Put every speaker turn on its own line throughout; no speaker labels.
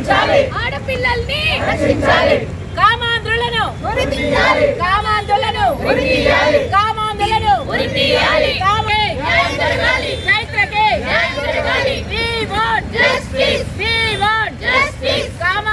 ఆడపిల్లల్ని కామాంధ్రులను కామాంధ్రులను కామాంధ్రులను కామే చైత్రకే We want justice. We want justice. కామా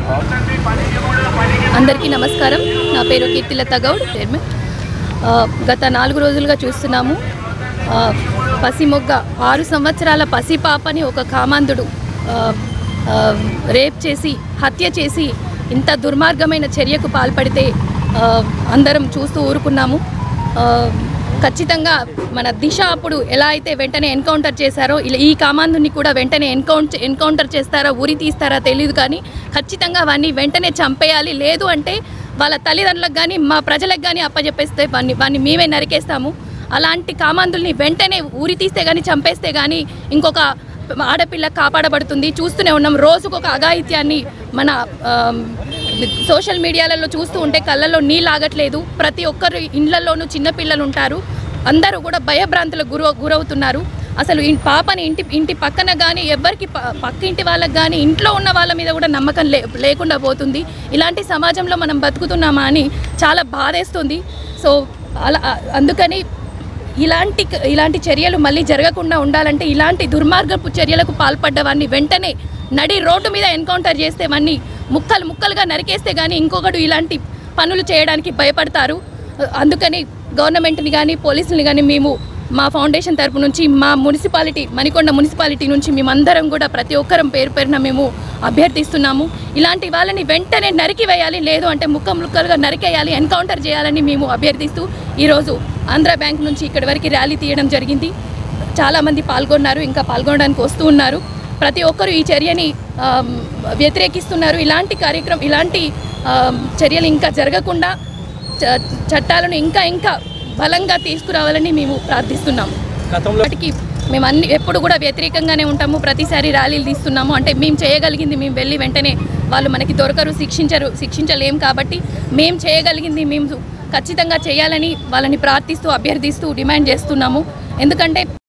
అందరికీ నమస్కారం నా పేరు కీర్తిలత గౌడ్ చైర్మన్ ఆ, గత నాలుగు రోజులుగా చూస్తున్నాము ఆ, పసిమొగ్గ ఆరు సంవత్సరాల పసిపాపని ఒక కామాంధుడు ఆ, ఆ, రేప్ చేసి హత్య చేసి ఇంత దుర్మార్గమైన చర్యకు పాల్పడితే ఆ, అందరం చూస్తూ ఊరుకున్నాము ఆ, ఖచ్చితంగా మన దిశ అప్పుడు ఎలా అయితే వెంటనే ఎన్కౌంటర్ చేశారో ఇలా ఈ కామాంధుని కూడా వెంటనే ఎన్కౌంటర్ ఎన్కౌంటర్ చేస్తారా ఉరి తీస్తారా తెలియదు కానీ ఖచ్చితంగా వాడిని వెంటనే చంపేయాలి లేదు అంటే వాళ్ళ తల్లిదండ్రులకు కానీ మా ప్రజలకు కానీ అప్పచెప్పేస్తే వాడిని వాడిని మేమే నరికేస్తాము అలాంటి కామాంధుల్ని వెంటనే ఊరి తీస్తే కానీ చంపేస్తే కానీ ఇంకొక ఆడపిల్ల కాపాడబడుతుంది చూస్తూనే ఉన్నాం రోజుకు ఒక అఘాయిత్యాన్ని మన ఆమ్, సోషల్ మీడియాలలో చూస్తూ ఉంటే కళ్ళల్లో నీళ్ళు ఆగట్లేదు ప్రతి ఒక్కరు ఇండ్లలోనూ చిన్నపిల్లలు ఉంటారు అందరూ కూడా భయభ్రాంతులకు గుర గురవుతున్నారు అసలు ఈ పాపని ఇంటి ఇంటి పక్కన కానీ ఎవరికి ప- పక్క ఇంటి వాళ్ళకి కానీ ఇంట్లో ఉన్న వాళ్ళ మీద కూడా నమ్మకం లే లేకుండా పోతుంది ఇలాంటి సమాజంలో మనం బతుకుతున్నామా అని చాలా బాధేస్తుంది సో అలా అందుకని ఇలాంటి ఇలాంటి చర్యలు మళ్ళీ జరగకుండా ఉండాలంటే ఇలాంటి దుర్మార్గపు చర్యలకు పాల్పడ్డ వాడిని వెంటనే నడి రోడ్డు మీద ఎన్కౌంటర్ చేస్తే వాడిని ముక్కలు ముక్కలుగా నరికేస్తే కానీ ఇంకొకడు ఇలాంటి పనులు చేయడానికి భయపడతారు అందుకని గవర్నమెంట్ని కానీ పోలీసుని కానీ మేము మా ఫౌండేషన్ తరపు నుంచి మా మున్సిపాలిటీ మణికొండ మున్సిపాలిటీ నుంచి మేమందరం కూడా ప్రతి ఒక్కరం పేరు పేరున మేము అభ్యర్థిస్తున్నాము ఇలాంటి వాళ్ళని వెంటనే నరికి వేయాలి లేదు అంటే ముక్క ముక్కలుగా నరికేయాలి ఎన్కౌంటర్ చేయాలని మేము అభ్యర్థిస్తూ ఈరోజు ఆంధ్ర బ్యాంక్ నుంచి ఇక్కడి వరకు ర్యాలీ తీయడం జరిగింది చాలామంది పాల్గొన్నారు ఇంకా పాల్గొనడానికి వస్తూ ఉన్నారు ప్రతి ఒక్కరూ ఈ చర్యని ఆమ్, వ్యతిరేకిస్తున్నారు ఇలాంటి కార్యక్రమం ఇలాంటి ఆమ్, చర్యలు ఇంకా జరగకుండా చ- చట్టాలను ఇంకా ఇంకా బలంగా తీసుకురావాలని మేము ప్రార్థిస్తున్నాము వాటికి మేము అన్ని ఎప్పుడు కూడా వ్యతిరేకంగానే ఉంటాము ప్రతిసారి ర్యాలీలు తీస్తున్నాము అంటే మేము చేయగలిగింది మేము వెళ్ళి వెంటనే వాళ్ళు మనకి దొరకరు శిక్షించరు శిక్షించలేం కాబట్టి మేము చేయగలిగింది మేము ఖచ్చితంగా చేయాలని వాళ్ళని ప్రార్థిస్తూ అభ్యర్థిస్తూ డిమాండ్ చేస్తున్నాము ఎందుకంటే